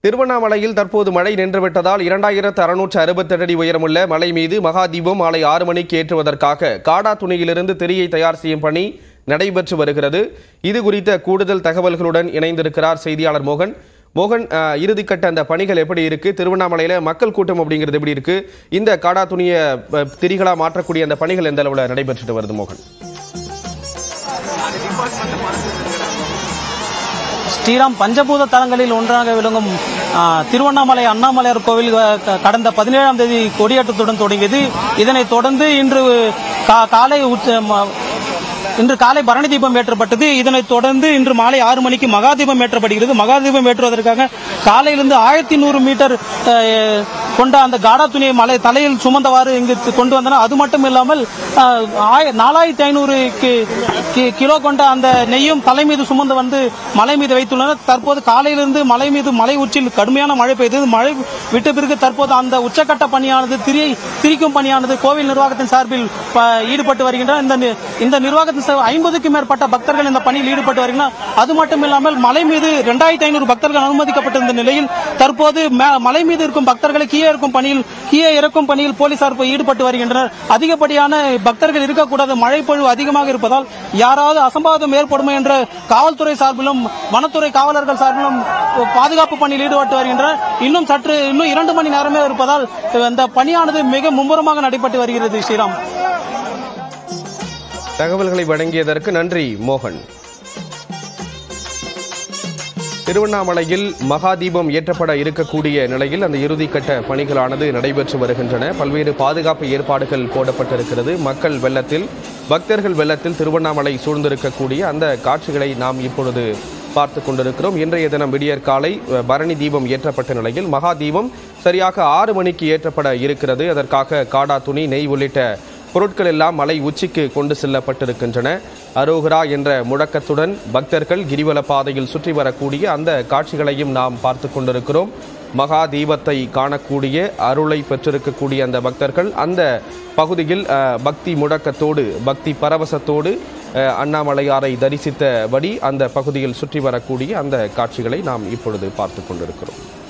திருவண்ணாமலையில் தற்போது மழை நின்றுவிட்டதால் இரண்டாயிரத்து அறுநூற்று அறுபத்தெட்டு அடி உயரமுள்ள மலை மீது மகாதீபம் மாலை ஆறு மணிக்கு ஏற்றுவதற்காக காடா துணியிலிருந்து திரியை தயார் செய்யும் பணி நடைபெற்று வருகிறது இது குறித்த கூடுதல் தகவல்களுடன் இணைந்திருக்கிறார் செய்தியாளர் மோகன் மோகன் அஹ், இறுதிக்கட்ட அந்த பணிகள் எப்படி இருக்கு திருவண்ணாமலையில மக்கள் கூட்டம் அப்படிங்கிறது எப்படி இருக்கு இந்த காடா துணியை அஹ், திரிகளா மாற்றக்கூடிய அந்த பணிகள் எந்த அளவுல நடைபெற்றுட்டு வருது மோகன் ஸ்ரீராம் பஞ்சபூத தலங்களில் ஒன்றாக விளங்கும் ஆ, திருவண்ணாமலை அண்ணாமலையார் கோவில் அ, க- கடந்த பதினேழாம் தேதி கொடியேற்றத்துடன் தொடங்கியது இதனைத் தொடர்ந்து இன்று கா- காலை உச்ச- ம- இன்று காலை பரணி தீபம் ஏற்றப்பட்டது இதனைத் தொடர்ந்து இன்று மாலை ஆறு மணிக்கு மகாதீபம் ஏற்றப்படுகிறது மகாதீபம் ஏற்றுவதற்காக காலையிலிருந்து ஆயிரத்தி நூறு மீட்டர் அ, கொண்ட அந்த காடா துணியை மலை தலையில் சுமந்தவாறு இங்கு கொண்டு வந்தனர் அது மட்டும் இல்லாமல் அ, ஆய- நாலாயிரத்தி ஐநூறு கி- கி- கிலோ கொண்ட அந்த நெய்யும் தலை மீது சுமந்து வந்து மலை மீது வைத்துள்ளனர் தற்போது காலையிலிருந்து மலை மீது மலை உச்சியில் கடுமையான மழை பெய்தது மழை விட்ட பிறகு தற்போது அந்த உச்சக்கட்ட பணியானது திரி திரிக்கும் பணியானது கோவில் நிர்வாகத்தின் சார்பில் ப- ஈடுபட்டு வருகின்றனர் இந்த நி- இந்த நிர்வாகத்தின் சார்பில் ஐம்பதுக்கும் மேற்பட்ட பக்தர்கள் இந்த பணியில் ஈடுபட்டு வருகின்றனர் அது மட்டும் இல்லாமல் மலை மீது இரண்டாயிரத்தி ஐநூறு பக்தர்கள் அனுமதிக்கப்பட்டிருந்த நிலையில் தற்போது மே- மலை மீது இருக்கும் பக்தர்களை கீழே இருக்கும் பணியில் கீழே இறக்கும் பணியில் போலீசார் போய் ஈடுபட்டு வருகின்றனர் அதிகப்படியான பக்தர்கள் இருக்கக்கூடாது மழை பொழிவு அதிகமாக இருப்பதால் யாராவது அசம்பாவிதம் ஏற்படுமோ என்ற காவல்துறை சார்பிலும் வனத்துறை காவலர்கள் சார்பிலும் பாதுகாப்பு பணியில் ஈடுபட்டு வருகின்றனர் இன்னும் சற்று இன்னும் இரண்டு மணி நேரமே இருப்பதால் இந்த பணியானது மிக மும்முரமாக நடைபெற்று வருகிறது ஸ்ரீராம் தகவல்களை வழங்கியதற்கு நன்றி மோகன் திருவண்ணாமலையில் மகாதீபம் ஏற்றப்பட இருக்கக்கூடிய நிலையில் அந்த இறுதிக்கட்ட பணிகளானது நடைபெற்று வருகின்றன பல்வேறு பாதுகாப்பு ஏற்பாடுகள் போடப்பட்டிருக்கிறது மக்கள் வெள்ளத்தில் பக்தர்கள் வெள்ளத்தில் திருவண்ணாமலை சூழ்ந்திருக்கக்கூடிய அந்த காட்சிகளை நாம் இப்பொழுது பார்த்து கொண்டிருக்கிறோம் இன்றைய தினம் விடியற் காலை அஹ், பரணி தீபம் ஏற்றப்பட்ட நிலையில் மகா தீபம் சரியாக ஆறு மணிக்கு ஏற்றப்பட இருக்கிறது அதற்காக காடா துணி நெய் உள்ளிட்ட பொருட்கள் எல்லாம் மலை உச்சிக்கு கொண்டு செல்லப்பட்டிருக்கின்றன அரோகரா என்ற முழக்கத்துடன் பக்தர்கள் கிரிவல பாதையில் சுற்றி வரக்கூடிய அந்த காட்சிகளையும் நாம் பார்த்து கொண்டிருக்கிறோம் மகா தீபத்தை காணக்கூடிய அருளை பெற்றிருக்கக்கூடிய அந்த பக்தர்கள் அந்த பகுதியில் அஹ், பக்தி முழக்கத்தோடு பக்தி பரவசத்தோடு அஹ், அண்ணாமலையாரை தரிசித்தபடி அந்த பகுதியில் சுற்றி வரக்கூடிய அந்த காட்சிகளை நாம் இப்பொழுது பார்த்து கொண்டிருக்கிறோம்